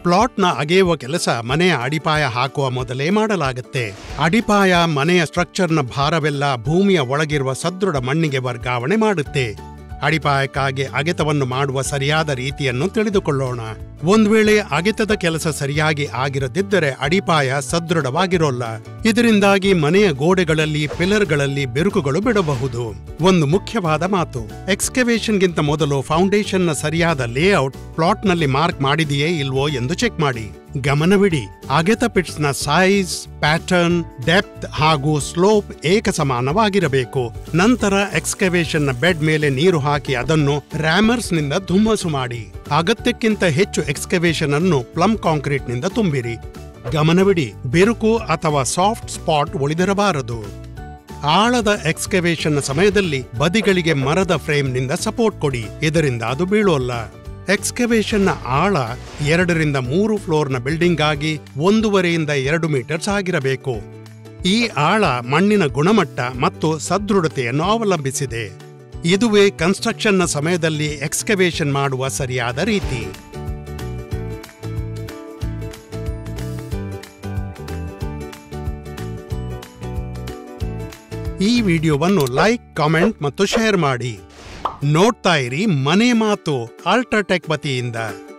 ಪ್ಲಾಟ್ನ ಅಗೆಯುವ ಕೆಲಸ ಮನೆಯ ಅಡಿಪಾಯ ಹಾಕುವ ಮೊದಲೇ ಮಾಡಲಾಗುತ್ತೆ ಅಡಿಪಾಯ ಮನೆಯ ಸ್ಟ್ರಕ್ಚರ್ನ ಭಾರವೆಲ್ಲ ಭೂಮಿಯ ಒಳಗಿರುವ ಸದೃಢ ಮಣ್ಣಿಗೆ ವರ್ಗಾವಣೆ ಮಾಡುತ್ತೆ ಅಡಿಪಾಯಕ್ಕಾಗಿ ಅಗೆತವನ್ನು ಮಾಡುವ ಸರಿಯಾದ ರೀತಿಯನ್ನು ತಿಳಿದುಕೊಳ್ಳೋಣ ಒಂದ್ ವೇಳೆ ಅಗೆತದ ಕೆಲಸ ಸರಿಯಾಗಿ ಆಗಿರದಿದ್ದರೆ ಅಡಿಪಾಯ ಸದೃಢವಾಗಿರೋಲ್ಲ ಇದರಿಂದಾಗಿ ಮನೆಯ ಗೋಡೆಗಳಲ್ಲಿ ಪಿಲ್ಲರ್ಗಳಲ್ಲಿ ಬಿರುಕುಗಳು ಬಿಡಬಹುದು ಒಂದು ಮುಖ್ಯವಾದ ಮಾತು ಎಕ್ಸ್ಕವೇಷನ್ಗಿಂತ ಮೊದಲು ಫೌಂಡೇಶನ್ನ ಸರಿಯಾದ ಲೇಔಟ್ ಪ್ಲಾಟ್ನಲ್ಲಿ ಮಾರ್ಕ್ ಮಾಡಿದೆಯೇ ಇಲ್ವೋ ಎಂದು ಚೆಕ್ ಮಾಡಿ ಗಮನವಿಡಿ ಅಗೆತ ಪಿಟ್ಸ್ನ ಸೈಜ್ ಪ್ಯಾಟರ್ನ್ ಡೆಪ್ತ್ ಹಾಗೂ ಸ್ಲೋಪ್ ಏಕಸಮಾನವಾಗಿರಬೇಕು ನಂತರ ಎಕ್ಸ್ಕವೇಷನ್ನ ಬೆಡ್ ಮೇಲೆ ನೀರು ಹಾಕಿ ಅದನ್ನು ರ್ಯಾಮರ್ಸ್ನಿಂದ ಧುಮ್ಮಸು ಮಾಡಿ ಅಗತ್ಯಕ್ಕಿಂತ ಹೆಚ್ಚು ಎಕ್ಸ್ಕವೇಷನ್ ಅನ್ನು ಪ್ಲಮ್ ಕಾಂಕ್ರೀಟ್ನಿಂದ ತುಂಬಿರಿ ಗಮನವಿಡಿ ಬಿರುಕು ಅಥವಾ ಸಾಫ್ಟ್ ಸ್ಪಾಟ್ ಉಳಿದಿರಬಾರದು ಆಳದ ಎಕ್ಸ್ಕವೇಷನ್ನ ಸಮಯದಲ್ಲಿ ಬದಿಗಳಿಗೆ ಮರದ ಫ್ರೇಮ್ನಿಂದ ಸಪೋರ್ಟ್ ಕೊಡಿ ಇದರಿಂದ ಅದು ಬೀಳೋಲ್ಲ ಎಕ್ಸ್ಕವೇಷನ್ನ ಆಳ ಎರಡರಿಂದ ಮೂರು ಫ್ಲೋರ್ನ ಬಿಲ್ಡಿಂಗ್ ಆಗಿ ಒಂದೂವರೆಯಿಂದ ಎರಡು ಮೀಟರ್ಸ್ ಆಗಿರಬೇಕು ಈ ಆಳ ಮಣ್ಣಿನ ಗುಣಮಟ್ಟ ಮತ್ತು ಸದೃಢತೆಯನ್ನು ಅವಲಂಬಿಸಿದೆ ಇದುವೇ ಕನ್ಸ್ಟ್ರಕ್ಷನ್ನ ಸಮಯದಲ್ಲಿ ಎಕ್ಸ್ಕವೇಷನ್ ಮಾಡುವ ಸರಿಯಾದ ರೀತಿ ಈ ವಿಡಿಯೋವನ್ನು ಲೈಕ್ ಕಾಮೆಂಟ್ ಮತ್ತು ಶೇರ್ ಮಾಡಿ ನೋಡ್ತಾ ಇರಿ ಮನೆ ಮಾತು ಅಲ್ಟ್ರಾಟೆಕ್ ವತಿಯಿಂದ